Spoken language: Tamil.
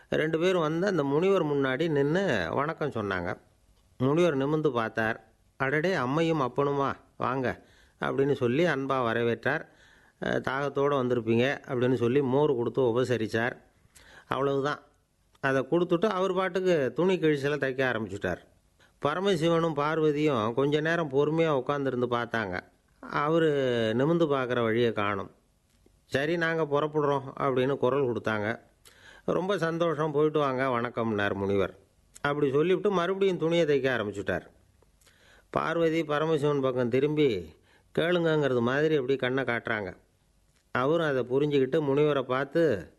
ரெண்டு பேரும் வந்து அந்த முனிவர் முன்னாடி நின்று வணக்கம் சொன்னாங்க முனிவர் நிமிர்ந்து பார்த்தார் அடடே அம்மையும் அப்பனுமா வாங்க அப்படின்னு சொல்லி அன்பாக வரவேற்றார் அஹ், தாகத்தோடு வந்திருப்பீங்க அப்படின்னு சொல்லி மோர் கொடுத்து உபசரித்தார் அவ்வளவுதான் அதை கொடுத்துட்டு அவர் பாட்டுக்கு துணி கிழிச்சலை தைக்க ஆரம்பிச்சிட்டார் பரமசிவனும் பார்வதியும் கொஞ்ச நேரம் பொறுமையாக உட்காந்துருந்து பார்த்தாங்க அவர் நிமிந்து பார்க்குற வழியை காணும் சரி நாங்கள் புறப்படுறோம் அப்படின்னு குரல் கொடுத்தாங்க ரொம்ப சந்தோஷம் போயிட்டு வாங்க வணக்கம்னார் முனிவர் அப்படி சொல்லிவிட்டு மறுபடியும் துணியை தைக்க ஆரம்பிச்சுட்டார் பார்வதி பரமசிவன் பக்கம் திரும்பி கேளுங்கங்கிறது மாதிரி அப்படி கண்ணை காட்டுறாங்க அவரும் அதை புரிஞ்சுக்கிட்டு முனிவரை பார்த்து